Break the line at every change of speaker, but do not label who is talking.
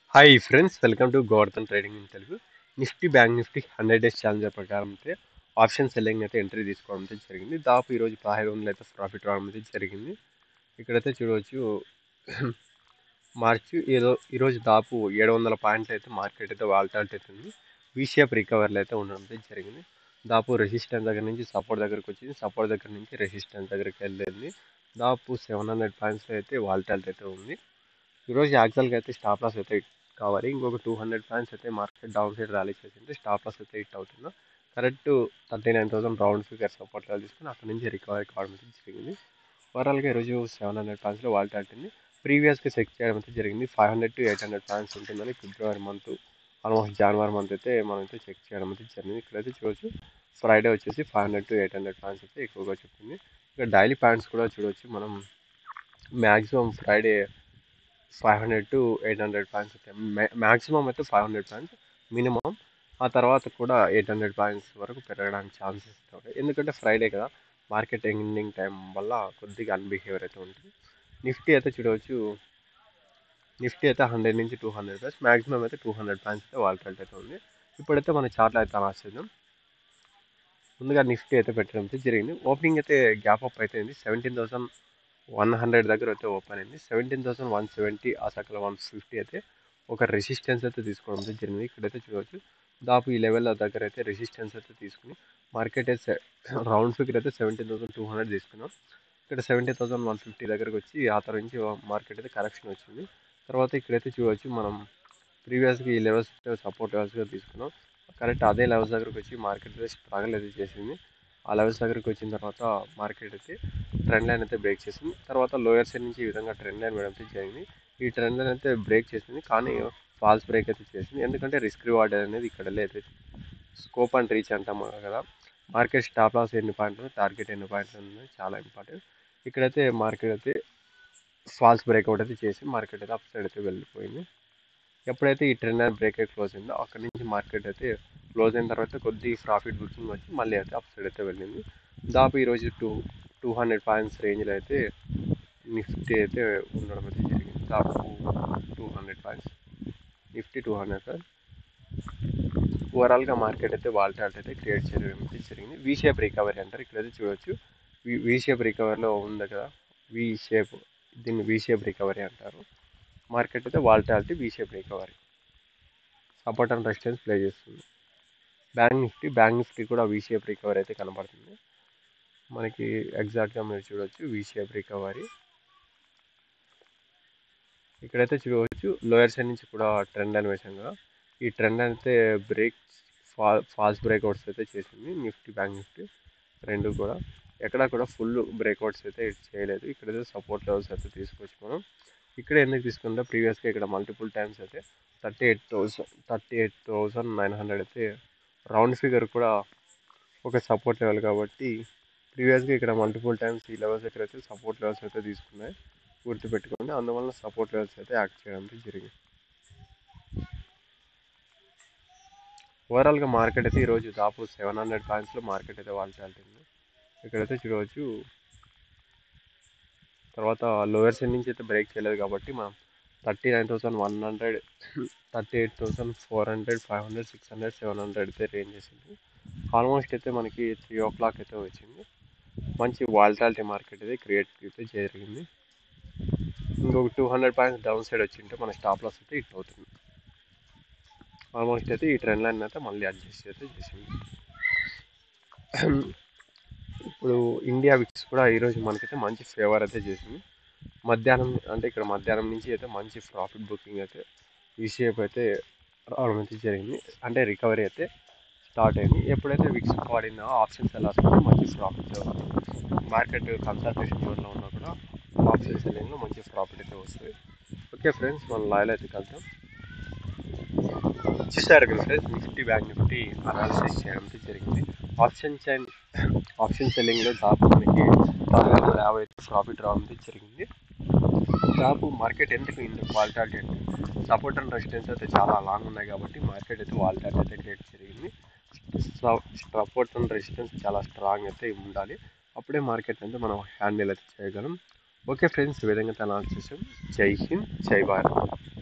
hi friends welcome to Govardhan trading in Telugu Nifty Bank Nifty hundred days challenger ప్రకారం అయితే option selling అయితే entry తీసుకోవడం అయితే జరిగింది దాపు ఈరోజు పదహైదు వందలు అయితే ప్రాఫిట్ రావడం అయితే జరిగింది ఇక్కడైతే చూడవచ్చు మార్చి ఏదో ఈరోజు దాపు ఏడు వందల పాయింట్లు అయితే మార్కెట్ అయితే వాల్టాలిటీ అవుతుంది వీషేప్ రికవర్లు అయితే ఉండడం అయితే జరిగింది దాపు రెసిస్టెన్స్ దగ్గర నుంచి సపోర్ట్ దగ్గరకు వచ్చింది సపోర్ట్ దగ్గర నుంచి రెసిస్టెన్స్ దగ్గరికి వెళ్ళింది దాపు సెవెన్ హండ్రెడ్ పాయింట్స్ అయితే వాల్టాలిటీ అయితే ఉంది ఈరోజు యాక్చువల్గా అయితే స్టాప్ లాస్ అయితే కావాలి ఇంకొక టూ హండ్రెడ్ పాయింట్స్ అయితే మార్కెట్ డౌన్ సైడ్ ర్యాలీ చేసింది స్టాప్ లాస్ అయితే హిట్ అవుతున్నా correct thirty nine thousand round figure support level తీసుకుని అక్కడ నుంచి రికవరీ కావడం అయితే జరిగింది ఓవరాల్గా ఈరోజు సెవెన్ హండ్రెడ్ పాయింట్స్లో వాల్టాలిటీని ప్రీవియస్గా చెక్ చేయడం అయితే జరిగింది five hundred to eight hundred points ఉంటుందని ఫిబ్రవరి మంత్ ఆల్మోస్ట్ జనవరి మంత్ అయితే మనం అయితే చెక్ చేయడం అయితే జరిగింది ఇక్కడైతే చూడవచ్చు ఫ్రైడే వచ్చేసి five hundred to eight hundred points అయితే ఎక్కువగా చెప్తుంది ఇక్కడ డైలీ పాయింట్స్ కూడా చూడవచ్చు మనం maximum Friday five hundred to eight hundred points వస్తాయి మ్యాక్సిమం అయితే ఫైవ్ హండ్రెడ్ పాయింట్స్ మినిమం ఆ తర్వాత కూడా ఎయిట్ హండ్రెడ్ పాయింట్స్ వరకు పెరగడానికి ఛాన్సెస్ ఉంటాయి ఎందుకంటే ఫ్రైడే కదా మార్కెట్ ఎండింగ్ టైం వల్ల కొద్దిగా అన్బిహేవియర్ అయితే ఉంటుంది నిఫ్టీ అయితే చూడవచ్చు నిఫ్టీ అయితే హండ్రెడ్ నుంచి టూ హండ్రెడ్ ప్లస్ మ్యాక్సిమం అయితే టూ హండ్రెడ్ పాయింట్స్ అయితే వాల్టాలిటీ అయితే ఉంది ఇప్పుడైతే మన చార్ట్లో అయితే ఆశ్చర్యం ముందుగా నిఫ్టీ అయితే పెట్టడం అయితే జరిగింది ఓపెనింగ్ అయితే గ్యాప్ అప్ అయితే ఉంది సెవెంటీన్ థౌసండ్ వన్ హండ్రెడ్ దగ్గర అయితే ఓపెన్ అయింది సెవెంటీన్ థౌసండ్ వన్ సెవెంటీ ఆ సకల వన్ ఫిఫ్టీ అయితే ఒక రెసిస్టెన్స్ అయితే తీసుకోవడం అయితే జరిగింది ఇక్కడైతే చూడవచ్చు దాపు ఈ లెవెల్ దగ్గర అయితే రెసిస్టెన్స్ అయితే తీసుకుని మార్కెట్ అయితే రౌండ్ ఫిగర్ అయితే సెవెంటీన్ థౌసండ్ టూ హండ్రెడ్ తీసుకున్నాం ఇక్కడ సెవెంటీ థౌసండ్ వన్ ఫిఫ్టీ దగ్గరకు వచ్చి ఆ తర్వాత నుంచి మార్కెట్ అయితే కరెక్షన్ వచ్చింది తర్వాత ఇక్కడైతే చూడవచ్చు మనం ప్రీవియస్గా ఈ లెవెల్స్ సపోర్ట్ లెవెల్స్గా తీసుకున్నాం కరెక్ట్ అదే లెవెల్స్ దగ్గరకు వచ్చి మార్కెట్ అయితే స్ట్రగల్ అయితే చేసింది ఆ లెవెల్స్ దగ్గరికి వచ్చిన తర్వాత మార్కెట్ అయితే ట్రెండ్ లైన్ అయితే బ్రేక్ చేసింది తర్వాత లోయర్ సైడ్ నుంచి ఈ విధంగా ట్రెండ్ లైన్ వేయడం అయితే జరిగింది ఈ ట్రెండ్ లైన్ అయితే బ్రేక్ చేసింది కానీ ఫాల్స్ బ్రేక్ అయితే చేసింది ఎందుకంటే రిస్క్ రివార్డ్ అనేది ఇక్కడ లేదు స్కోప్ అండ్ రీచ్ అంటాం కదా మార్కెట్ స్టాప్ లాస్ ఎన్ని పాయింట్లు టార్గెట్ ఎన్ని పాయింట్లు ఉన్నాయి చాలా ఇంపార్టెంట్ ఇక్కడైతే మార్కెట్ అయితే ఫాల్స్ బ్రేక్అవుట్ అయితే చేసి మార్కెట్ అయితే అప్ సైడ్ అయితే వెళ్ళిపోయింది ఎప్పుడైతే ఈ ట్రెండ్ లైన్ బ్రేక్ అయితే క్లోజ్ అయిందో అక్కడ నుంచి మార్కెట్ అయితే క్లోజ్ అయిన తర్వాత కొద్ది ప్రాఫిట్ బుకింగ్ వచ్చి మళ్ళీ అయితే అప్ సైడ్ అయితే వెళ్ళింది దాపు ఈరోజు టూ టూ హండ్రెడ్ పాయింట్స్ రేంజ్లో అయితే నిఫ్టీ అయితే ఉండడం అయితే జరిగింది దాపు two hundred points Nifty two hundred sir ఓవరాల్గా మార్కెట్ అయితే వాల్టాట్ అయితే క్రియేట్ చేయడం అయితే జరిగింది వీ షేప్ రికవరీ అంటారు ఇక్కడైతే చూడవచ్చు వీ షేప్ రికవరీలో ఉంది కదా వీ షేప్ దీన్ని వీ షేప్ రికవరీ అంటారు మార్కెట్ అయితే volatility V shape recovery support and resistance play చేస్తుంది బ్యాంక్ నిఫ్టీ బ్యాంక్ నిఫ్టీ కూడా వీ షేప్ రికవరీ అయితే కనబడుతుంది మనకి ఎగ్జాక్ట్గా మీరు చూడవచ్చు వీ షేప్ రికవరీ ఇక్కడైతే చూడవచ్చు లోయర్ సైడ్ నుంచి కూడా ట్రెండ్ అని వేసాం కదా ఈ ట్రెండ్ అయితే బ్రేక్ ఫాల్ ఫాల్స్ బ్రేక్అవుట్స్ అయితే చేసింది నిఫ్టీ బ్యాంక్ నిఫ్టీ రెండు కూడా ఎక్కడ కూడా ఫుల్ బ్రేక్అవుట్స్ అయితే చేయలేదు ఇక్కడైతే సపోర్ట్ లెవెల్స్ అయితే తీసుకోవచ్చు మనం ఇక్కడ ఎందుకు తీసుకుంటే ప్రీవియస్గా ఇక్కడ మల్టిపుల్ టైమ్స్ అయితే thirty eight thousand thirty eight thousand nine hundred అయితే రౌండ్ ఫిగర్ కూడా ఒక సపోర్ట్ లెవెల్ కాబట్టి ప్రీవియస్గా ఇక్కడ మల్టిపుల్ టైమ్స్ ఈ లెవెల్స్ దగ్గర అయితే సపోర్ట్ లెవెల్స్ అయితే తీసుకున్నాయి గుర్తుపెట్టుకోండి అందువల్ల సపోర్ట్ లెవెల్స్ అయితే యాక్ట్ చేయడం జరిగింది ఓవరాల్గా మార్కెట్ అయితే ఈరోజు దాపు సెవెన్ హండ్రెడ్ పాయింట్స్లో మార్కెట్ అయితే వాల్చాల్సింది ఇక్కడైతే చూడవచ్చు తర్వాత లోయర్ సైడ్ నుంచి అయితే బ్రేక్ చేయలేదు కాబట్టి మనం thirty nine thousand one hundred thirty eight thousand four hundred five hundred six hundred seven hundred అయితే రేంజ్ చేసింది ఆల్మోస్ట్ అయితే మనకి త్రీ ఓ క్లాక్ అయితే వచ్చింది మంచి వాల్టాలిటీ మార్కెట్ అయితే క్రియేట్ అయితే జరిగింది ఇంకొక two hundred points down side వచ్చింటే మన స్టాప్ లాస్ అయితే హిట్ అవుతుంది ఆల్మోస్ట్ అయితే ఈ ట్రెండ్ లైన్ అయితే మళ్ళీ అడ్జస్ట్ అయితే చేసింది ఇప్పుడు ఇండియా విక్స్ కూడా ఈరోజు మనకైతే మంచి ఫేవర్ అయితే చేసింది మధ్యాహ్నం అంటే ఇక్కడ మధ్యాహ్నం నుంచి అయితే మంచి ప్రాఫిట్ బుకింగ్ అయితే ఈసీఎఫ్ అయితే రావడం అయితే జరిగింది అంటే రికవరీ అయితే స్టార్ట్ అయింది ఎప్పుడైతే విక్స్ పడిన ఆప్షన్స్ ఎలా వస్తుందో మంచి ప్రాఫిట్ మార్కెట్ కన్సల్టేషన్ జోన్లో ఉన్నా కూడా ఆప్షన్ సెల్లింగ్లో మంచి ప్రాఫిట్ అయితే వస్తుంది ఓకే ఫ్రెండ్స్ మన లాయల్ అయితే కలుద్దాం చూసారు కదా friends Nifty Bank Nifty analysis చేయడం జరిగింది ఆప్షన్ చైన్ ఆప్షన్ సెల్లింగ్లో దాపు మనకి నాలుగు వందల యాభై ప్రాఫిట్ రావడం జరిగింది దాపు మార్కెట్ ఎందుకు ఇందుకు వాల్టాలిటీ అంటే సపోర్ట్ అండ్ రెసిస్టెన్స్ అయితే చాలా లాంగ్ ఉన్నాయి కాబట్టి మార్కెట్ అయితే వాల్టాలిటీ అయితే క్రియేట్ జరిగింది సపోర్ట్ అండ్ రెసిస్టెన్స్ చాలా స్ట్రాంగ్ అయితే ఉండాలి అప్పుడే మార్కెట్ అయితే మనం హ్యాండిల్ అయితే చేయగలం ఓకే ఫ్రెండ్స్ ఈ విధంగా అనాలిసిస్ జై హింద్ జై భారత్